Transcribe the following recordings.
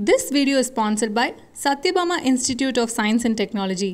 This video is sponsored by Satyabama Institute of Science and Technology.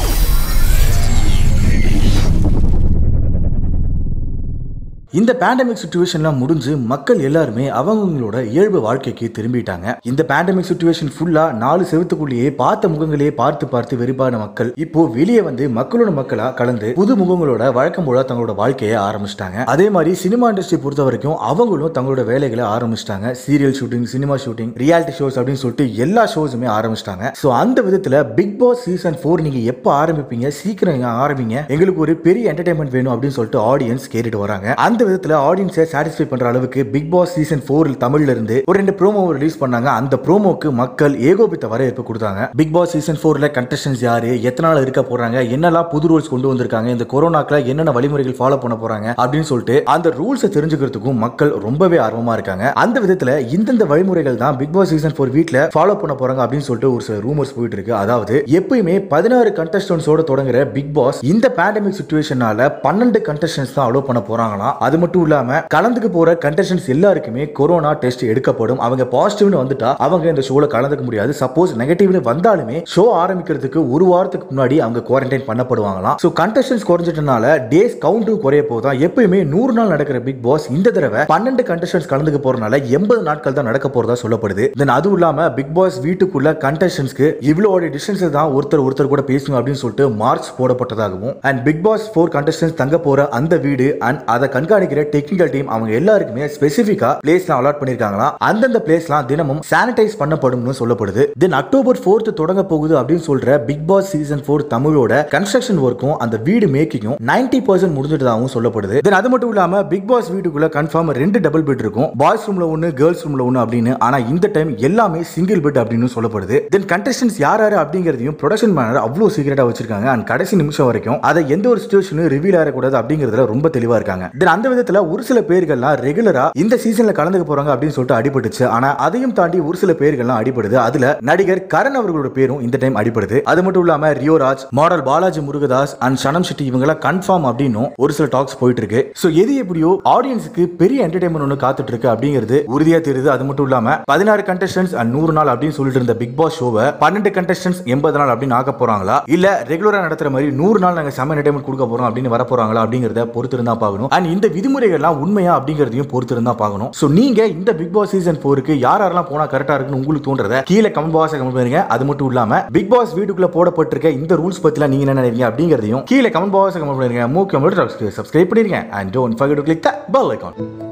இந்த pandemic சுச்சுவேஷன்லாம் முடிஞ்சு மக்கள் எல்லாருமே அவங்கவங்களோட இயல்பு வாழ்க்கைக்கு திரும்பிட்டாங்க இந்த பேண்டமிக் சுச்சுவேஷன் ஃபுல்லா நாலு செவத்துக்குள்ளேயே பார்த்த முகங்களையே பார்த்து பார்த்து வெறிப்பான மக்கள் இப்போ வெளியே வந்து மக்களோட மக்களா கலந்து புது முகங்களோட வழக்கம் போல தங்களோட வாழ்க்கையை ஆரம்பிச்சிட்டாங்க அதே மாதிரி சினிமா இண்டஸ்ட்ரி பொறுத்த வரைக்கும் அவங்களும் தங்களோட வேலைகளை ஆரம்பிச்சிட்டாங்க serial shooting cinema shooting reality shows அப்படின்னு சொல்லிட்டு எல்லா ஷோஸுமே ஆரம்பிச்சிட்டாங்க ஸோ அந்த விதத்துல பிக் பாஸ் சீசன் ஃபோர் நீங்க எப்போ ஆரம்பிப்பீங்க சீக்கிரம் நீங்க ஆரம்பிங்க எங்களுக்கு ஒரு பெரிய என்டர்டைன்மெண்ட் வேணும் அப்படின்னு சொல்லிட்டு ஆடியன்ஸ் கேட்டுட்டு வராங்க அந்த விதத்துல ஆடியன்ஸை சாட்டிஸ்ஃபை பண்ற அளவுக்கு பிக் பாஸ் சீசன் ஃபோர் தமிழ்ல இருந்து ஒரு ரெண்டு ப்ரோமோ ரிலீஸ் பண்ணாங்க அந்த ப்ரோமோக்கு மக்கள் ஏகோபித்த வரவேற்பு கொடுத்தாங்க பிக் பாஸ் சீசன் ஃபோர்ல கண்டஸ்டன்ஸ் யாரு எத்தனை நாள் இருக்க போறாங்க என்னெல்லாம் புது ரூல்ஸ் கொண்டு வந்திருக்காங்க இந்த கொரோனாக்ல என்னென்ன வழிமுறைகள் ஃபாலோ பண்ண போறாங்க அப்படின்னு சொல்லிட்டு அந்த ரூல்ஸை தெரிஞ்சுக்கிறதுக்கும் மக்கள் ரொம்பவே ஆர்வமா இருக்காங்க அந்த விதத்துல இந்தந்த வழிமுறைகள் தான் பிக் பாஸ் சீசன் ஃபோர் வீட்ல ஃபாலோ பண்ண போறாங்க அப்படின்னு சொல்லிட்டு ஒரு சில ரூமர்ஸ் போயிட்டு இருக்கு அதாவது எப்பயுமே பதினாறு கண்டஸ்டன்ஸோட தொடங்குற பிக் பாஸ் இந்த பேண்டமிக் சுச்சுவேஷனால பன்னெண்டு கண்டஸ்டன்ஸ் தான் அலோவ் பண்ண போறாங்களாம் அது மட்டும் இல்லாம கலந்துக்க போற கண்டஸ்டன்ஸ் எல்லாருக்குமே கொரோனா டெஸ்ட் எடுக்கப்படும் அவங்க பாசிட்டிவ்னு வந்துட்டா அவங்க இந்த ஷோல கலந்துக்க முடியாது சப்போஸ் நெகட்டிவ்னு வந்தாலுமே ஷோ ஆரம்பிக்கிறதுக்கு ஒரு வாரத்துக்கு முன்னாடி அவங்க குவாரண்டைன் பண்ணப்படுவாங்களாம் ஸோ கண்டஸ்டன்ஸ் குறைஞ்சிட்டனால டேஸ் கவுண்டும் குறைய போதான் எப்பயுமே நூறு நாள் நடக்கிற பிக் பாஸ் இந்த தடவை பன்னெண்டு கண்டஸ்டன்ஸ் கலந்துக்க போறதுனால எண்பது நாட்கள் தான் நடக்க போறதா சொல்லப்படுது தென் அதுவும் இல்லாம பிக் பாஸ் வீட்டுக்குள்ள கண்டஸ்டன்ஸ்க்கு இவ்வளோ டிஸ்டன்ஸ் தான் ஒருத்தர் ஒருத்தர் கூட பேசணும் அப்படின்னு சொல்லிட்டு மார்க்ஸ் போடப்பட்டதாகவும் and Bigg Boss four contestants தங்க போற அந்த வீடு அண்ட் அதை கண்காணிக்கிற டெக்னிக்கல் டீம் அவங்க எல்லாருக்குமே ஸ்பெசிஃபிக்கா பிளேஸ்லாம் அலாட் பண்ணிருக்காங்களாம் அந்தந்த பிளேஸ்லாம் தினமும் சானிடைஸ் பண்ணப்படும்னு சொல்லப்படுது தென் அக்டோபர் ஃபோர்த் தொடங்க போகுது அப்படின்னு சொல்ற பிக் பாஸ் சீசன் ஃபோர் தமிழோட கன்ஸ்ட்ரக்ஷன் ஒர்க்கும் அந்த வீடு மேக்கிங்கும் நைன்டி பர்சன்ட் முடிஞ்சிட்டதாகவும் சொல்லப்படுது தென் அது மட்டும் இல்லாம பிக் பாஸ் வீட்டுக்குள்ள கன்ஃபார்ம் ரெண்டு டபுள் பெட் இருக்கும் பாய்ஸ் ரூம்ல ஒன்னு கேர்ள்ஸ் ரூம்ல ஒன்னு அப்படின்னு ஆனா இந்த டைம் எல்லாமே சிங்கிள் பெட் அப்படின்னு சொல்லப்படுது தென் கண்டஸ்டன்ஸ் யார் யாரு அப்படிங்கிறதையும் ப்ரொடக்ஷன் மேனர் அவ்வளோ சீக்கிரட்டா வச்சிருக்காங்க அண்ட் கடைசி நிமிஷம் வரைக்கும் அதை எந்த ஒரு சுச்சுவேஷனும் ரிவீல் ஆகக்கூடாது அப்படிங்கிறதுல ரொம்ப தெளிவா இருக்காங்க தென் அந்த விதத்துல ஒரு சில பேர்கள்லாம் ரெகுலரா இந்த சீசன்ல கலந்துக்க போறாங்க அப்படின்னு சொல்லிட்டு அடிபட்டுச்சு ஆனா அதையும் தாண்டி ஒரு சில பேர்கள்லாம் அடிபடுது அதுல நடிகர் கரண் அவர்களோட பேரும் இந்த டைம் அடிபடுது அது மட்டும் இல்லாம ரியோராஜ் மாடல் பாலாஜி முருகதாஸ் அண்ட் சனம் ஷெட்டி இவங்க கன்ஃபார்ம் அப்படின்னும் ஒரு சில டாக்ஸ் போயிட்டு இருக்கு சோ எது எப்படியோ ஆடியன்ஸுக்கு பெரிய என்டர்டைன்மெண்ட் ஒன்று காத்துட்டு இருக்கு அப்படிங்கிறது உறுதியா தெரியுது அது மட்டும் இல்லாம பதினாறு கண்டஸ்டன்ஸ் அண்ட் நூறு நாள் அப்படின்னு சொல்லிட்டு இருந்த பிக் பாஸ் ஷோவை பன்னெண்டு கண்டஸ்டன்ஸ் எண்பது நாள் அப்படின்னு ஆக்க போறாங்களா இல்ல ரெகுலரா நடத்துற மாதிரி நூறு நாள் நாங்க செம என்டர்டைன்மெண்ட் கொடுக்க போறோம் அப்படின்னு வர போறாங்களா அப்படிங்கறத பொறுத்து இருந்தா பார்க்கணும் அண்ட் இந்த விதிமுறைகள்லாம் உண்மையா அப்படிங்கறதையும் பொறுத்து இருந்தா பார்க்கணும் சோ நீங்க இந்த பிக் பாஸ் சீசன் போருக்கு யார் யாரெல்லாம் போனா கரெக்டா இருக்குன்னு உங்களுக்கு தோன்றத கீழே கமெண்ட் பாக்ஸ் கமெண்ட் பண்ணுங்க அது மட்டும் இல்லாம பிக் பாஸ் வீட்டுக்குள்ள போடப்பட்டிருக்க இந்த ரூல்ஸ் பத்திலாம் நீங்க என்ன நினைக்கிறீங்க அப்படிங்கறதையும் கீழே கமெண்ட் பாக்ஸ் கமெண்ட் பண்ணுங்க முக்கியம் சப்ஸ்கிரைப் பண்ணிருங்க and don't forget to click the bell icon